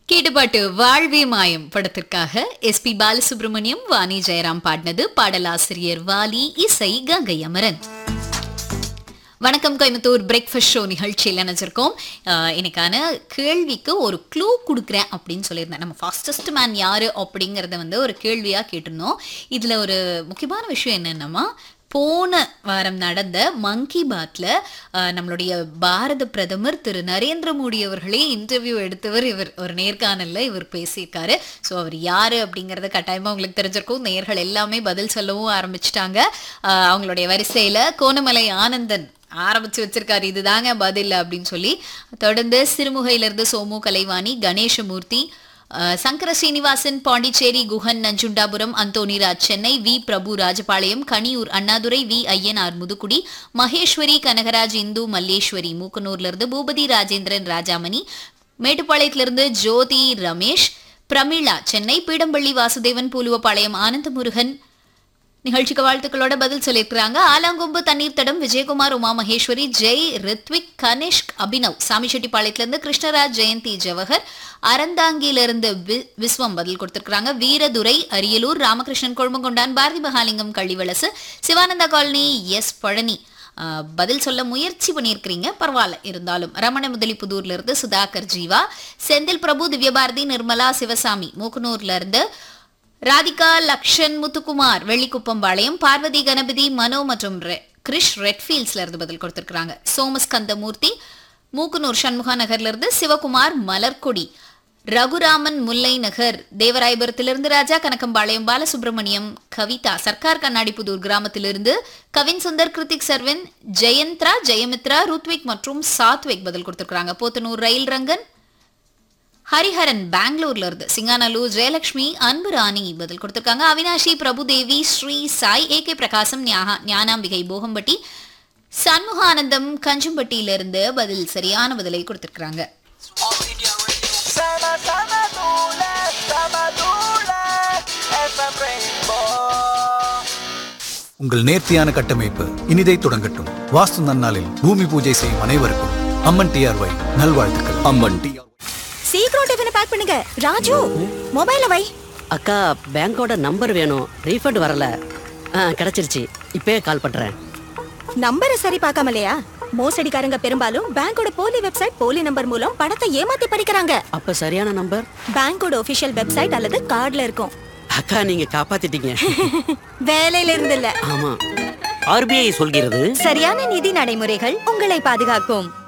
கேட்டுப்பாட்டு வாழ்வே மாயம் படத்திற்காக S P Balasubrahmanyam Vani Jayaram பாடினது பாடலாசிரியர் வாலி இசை கங்கை அமரன் வணக்கம் கோயம்புத்தூர் பிரேக்ஃபாஸ்ட் ஷோ நிகழ்ச்சியில் நினைச்சிருக்கோம் ஆஹ் இன்னைக்கான கேள்விக்கு ஒரு க்ளூ கொடுக்குறேன் அப்படின்னு சொல்லியிருந்தேன் நம்ம ஃபாஸ்டஸ்ட் மேன் யாரு அப்படிங்கிறத வந்து ஒரு கேள்வியாக கேட்டிருந்தோம் இதில் ஒரு முக்கியமான விஷயம் என்னென்னமா போன வாரம் நடந்த மங்கி பாத்ல ஆஹ், நம்மளுடைய பாரத பிரதமர் திரு நரேந்திர மோடி அவர்களே இன்டர்வியூ எடுத்தவர் இவர் ஒரு நேர்காணல்ல இவர் பேசியிருக்காரு ஸோ அவர் யாரு அப்படிங்கறது கட்டாயமா உங்களுக்கு தெரிஞ்சிருக்கும் நேர்கள் எல்லாமே பதில் சொல்லவும் ஆரம்பிச்சிட்டாங்க ஆஹ், அவங்களுடைய வரிசையில கோணமலை ஆனந்தன் ஆரம்பிச்சு வச்சிருக்காரு இதுதாங்க பதில் அப்படின்னு சொல்லி தொடர்ந்து சிறுமுகையிலிருந்து சோமு கலைவாணி கணேசமூர்த்தி அஹ், சங்கர சீனிவாசன் பாண்டிச்சேரி குஹன் நஞ்சுண்டாபுரம் அந்தோனிராஜ் சென்னை வி பிரபு ராஜபாளையம் கனியூர் அண்ணாதுரை வி ஐயனார் முதுகுடி மகேஸ்வரி கனகராஜ் இந்து மல்லேஸ்வரி மூக்கனூர்ல இருந்து பூபதி ராஜேந்திரன் ராஜாமணி மேட்டுப்பாளையத்திலிருந்து ஜோதி ரமேஷ் பிரமிளா சென்னை பீடம்பள்ளி வாசுதேவன் பூலுவப்பாளையம் ஆனந்தமுருகன் நிகழ்ச்சிக்கு வாழ்த்துக்களோட பதில் சொல்லியிருக்கிறாங்க ஆலாங்கொம்பு தண்ணீர் தடம் விஜயகுமார் உமா மகேஸ்வரி ஜெய் ரித்விக் கனிஷ்க் அபினவ் சாமிச்செட்டிப்பாளையத்திலிருந்து கிருஷ்ணராஜ் ஜெயந்தி ஜவஹர் அறந்தாங்கியிலிருந்து வி- விஸ்வம் பதில் கொடுத்திருக்கிறாங்க வீரதுரை அரியலூர் ராமகிருஷ்ணன் கொழுமங்கொண்டான் பாரதி மகாலிங்கம் கள்ளிவலசு சிவானந்தா காலனி எஸ் பழனி ஆஹ், பதில் சொல்ல முயற்சி பண்ணியிருக்கிறீங்க பரவாயில்ல இருந்தாலும் ரமண முதலிப்புதூர்ல இருந்து சுதாகர் ஜீவா செந்தில் பிரபு திவ்யபாரதி நிர்மலா சிவசாமி மூக்கனூர்ல இருந்து ராதிகா லக்ஷன் முத்துக்குமார் வெள்ளிக்குப்பம்பாளையம் பார்வதி கணபதி மனோ மற்றும் ரெ- கிரிஷ் ரெட்ஃபீல்ட்ஸ்ல இருந்து பதில் கொடுத்திருக்காங்க சோமஸ்கந்தமூர்த்தி மூக்குனூர் சண்முகா நகர்ல இருந்து சிவகுமார் மலர்கொடி ரகுராமன் முல்லை நகர் தேவராயபுரத்திலிருந்து ராஜா கனகம்பாளையம் பாலசுப்ரமணியம் கவிதா சர்க்கார் கண்ணாடிப்புதூர் கிராமத்திலிருந்து கவின் சுந்தர் கிருத்திக் சர்வன் ஜெயந்த்ரா ஜெயமித்ரா ருத்விக் மற்றும் சாத்விக் பதில் கொடுத்திருக்காங்க போத்தனூர் ரயில் ரங்கன் ஹரிஹரன் பெங்களூர்ல இருந்து சிங்கானல்லூர் ஜெயலட்சுமி அன்பு ராணி பதில் கொடுத்திருக்காங்க அவினாஷி பிரபுதேவி ஸ்ரீ சாய் ஏ கே பிரகாசம் ஞாகா- ஞானாம்பிகை போகம்பட்டி சண்முகானந்தம் கஞ்சம்பட்டியில இருந்து பதில் சரியான பதிலை கொடுத்திருக்காங்க Sama sama dula, sama dula, FM Rainbow. உங்கள் நேர்த்தியான கட்டமைப்பு இனிதை தொடங்கட்டும் வாஸ்து நன்னாளில் பூமி பூஜை செய்யும் அனைவருக்கும் அம்மன் டிஆர்ஒய் நல்வாழ்த்துக்கள் அம்மன் டிஆர் சீக்கிரம் டிஃபனை பேக் பண்ணுங்க ராஜு மொபைல வை அக்கா பேங்கோட நம்பர் வேணும் ரீஃபண்ட் வரல ஆ கிடைச்சிருச்சு இப்பயே கால் பண்றேன் நம்பரை சரி பார்க்காமலையா மோசடிக்காரங்க பெரும்பாலும் பேங்கோட போலி வெப்சைட் போலி நம்பர் மூலம் பணத்தை ஏமாத்தி பறிக்கிறாங்க அப்ப சரியான நம்பர் பேங்கோட ஒபிஷியல் வெப்சைட் அல்லது கார்டுல இருக்கும் அக்கா நீங்க காப்பாத்திட்டீங்க வேலையில இருந்து இல்ல ஆமா ஆர்பிஐ சொல்கிறது சரியான நிதி நடைமுறைகள் உங்களை பாதுகாக்கும்